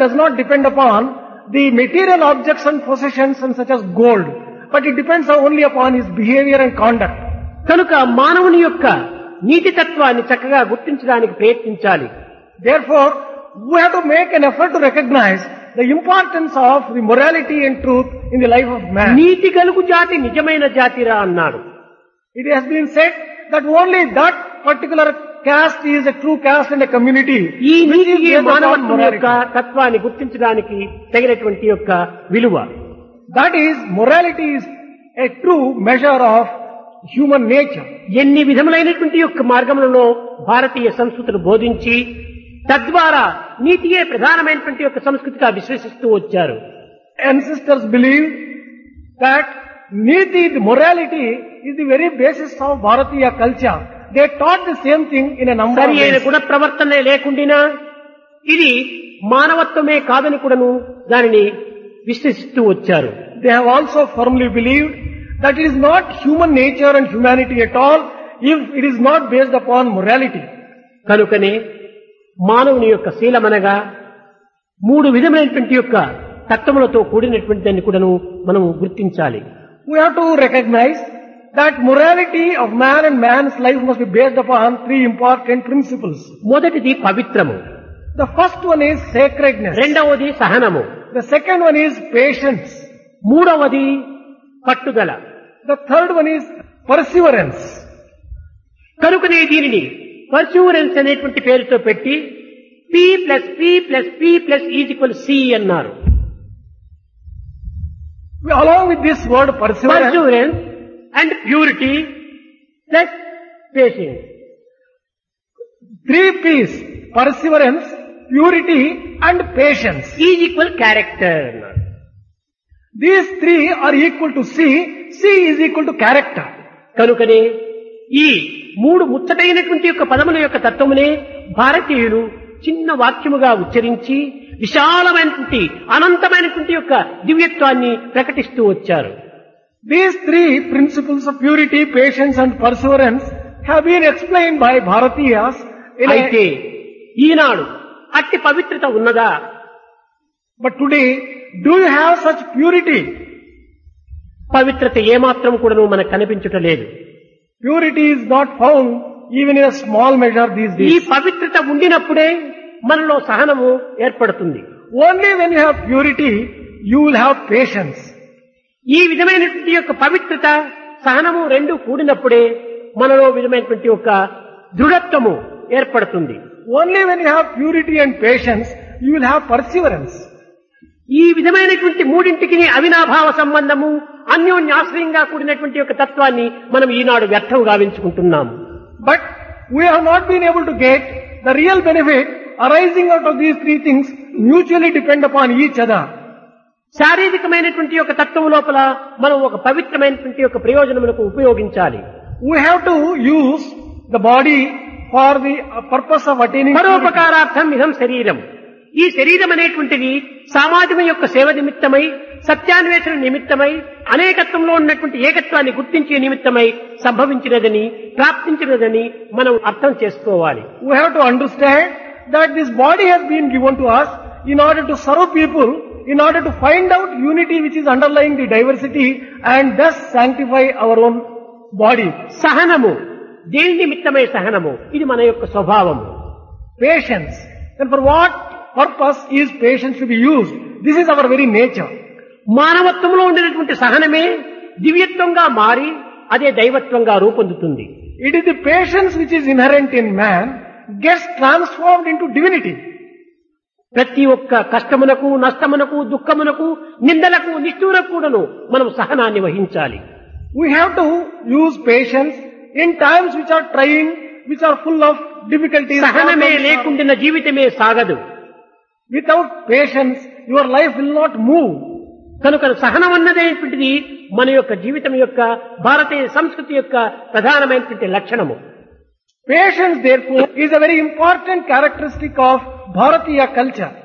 does not depend upon the material objects and possessions and such as gold, but it depends only upon his behavior and conduct. కనుక మానవుని యొక్క నీతి తత్వాన్ని చక్కగా గుర్తించడానికి ప్రయత్నించాలి Therefore, we have to make an effort to recognize the importance of the morality and truth in the life of man. నీతి గలుగు జాతి నిజమైన జాతిరా అన్నాడు It has been said that only that particular caste is a true caste and a community. ఈ which is నీతికి based upon మానవత్వం యొక్క morality. తత్వాన్ని గుర్తించడానికి తగినటువంటి యొక్క విలువ That is, morality is a true measure of human nature. ఎన్ని విధములైనటువంటి యొక్క మార్గములలో భారతీయ సంస్కృతిని బోధించి తద్వారా నీతియే ప్రధానమైనటువంటి యొక్క సంస్కృతిగా విశ్వసిస్తూ వచ్చారు Ancestors believed that Niti, the morality, is the very basis of Bharatiya culture. They taught the same thing in a number of సరి అయిన ways. గుణ ప్రవర్తనే లేకుండినా ఇది మానవత్వమే కాదని కూడాను దానిని విశ్వసిస్తూ వచ్చారు They have also firmly believed that it is not human nature and humanity at all if it is not based upon morality. కనుకనే మానవుని యొక్క శీలమనగా మూడు విధమైనటువంటి యొక్క తత్వములతో కూడినటువంటి దాన్ని కూడాను మనం గుర్తించాలి We have to recognize that morality of man and man's life must be based upon three important principles. మొదటిది పవిత్రము The first one is sacredness. రెండవది సహనము The second one is patience. మూడవది పట్టుదల The third one is perseverance. కనుకనే దీనిని పర్సూరెన్స్ అనేటువంటి పేరుతో పెట్టి P plus P plus P plus is equal C అన్నారు Along with this word perseverance, perseverance and purity plus patience three P's, perseverance, purity and patience. Is equal character అన్నారు These three are equal to C. C is equal to character. కనుకనే ఈ మూడు ముచ్చటైనటువంటి యొక్క పదముల యొక్క తత్వమునే భారతీయులు చిన్న వాక్యముగా ఉచ్చరించి విశాలమైనటువంటి అనంతమైనటువంటి యొక్క దివ్యత్వాన్ని ప్రకటిస్తూ వచ్చారు These three principles of purity, patience and perseverance have been explained by Bharatiyas in అయితే a, ఈనాడు అట్టి పవిత్రత ఉన్నదా but today, do you have such purity? పవిత్రత ఏమాత్రం కూడాను మనకు కనిపించటం లేదు Purity is not found even in a small measure these ఈ days. పవిత్రత ఉండినప్పుడే మనలో సహనము ఏర్పడుతుంది Only when you have purity, you will have patience. ఈ విధమైనటువంటి యొక్క పవిత్రత సహనము రెండు కూడినప్పుడే మనలో విధమైనటువంటి యొక్క దృఢత్వము ఏర్పడుతుంది Only when you have purity and patience, you will have perseverance. ఈ విధమైనటువంటి మూడింటికి అవినాభావ సంబంధము అన్యోన్యాశ్రయంగా కూడినటువంటి యొక్క తత్వాన్ని మనం ఈనాడు వ్యర్థం గావించుకుంటున్నాము But we have not been able to get the real benefit arising out of these three things mutually depend upon each other. శారీరకమైనటువంటి యొక్క తత్వం లోపల మనం ఒక పవిత్రమైనటువంటి యొక్క ప్రయోజనములకు ఉపయోగించాలి We have to use the body for the uh, purpose of attaining purity. పరోపకారార్థం ఇదం శరీరం ఈ శరీరం అనేటువంటిది సామాజిక యొక్క సేవ నిమిత్తమై సత్యాన్వేషణ నిమిత్తమై అనేకత్వంలో ఉన్నటువంటి ఏకత్వాన్ని గుర్తించే నిమిత్తమై సంభవించినదని ప్రాప్తించినదని మనం అర్థం చేసుకోవాలి We have to understand that this body has been given to us in order to serve people, in order to find out unity which is underlying the diversity and thus sanctify our own body. సహనము దేని నిమిత్తమై సహనము ఇది మన యొక్క స్వభావము Patience. Then for what purpose is patience to be used? This is our very nature. మానవత్వంలో ఉండినటువంటి సహనమే దివ్యత్వంగా మారి అదే దైవత్వంగా రూపొందుతుంది It is the patience which is inherent in man gets transformed into divinity. ప్రతి ఒక్క కష్టమునకు నష్టమునకు దుఃఖమునకు నిందలకు నిష్ఠూరకు కూడాను మనం సహనాన్ని వహించాలి We have to use patience in times which are trying, which are full of difficulties. సహనమే problems. లేకుండిన జీవితమే సాగదు Without patience, your life will not move. కనుక సహనం అన్నదేటువంటిది మన యొక్క జీవితం యొక్క భారతీయ సంస్కృతి యొక్క ప్రధానమైనటువంటి లక్షణము Patience, therefore, is a very important characteristic of Bharatiya culture.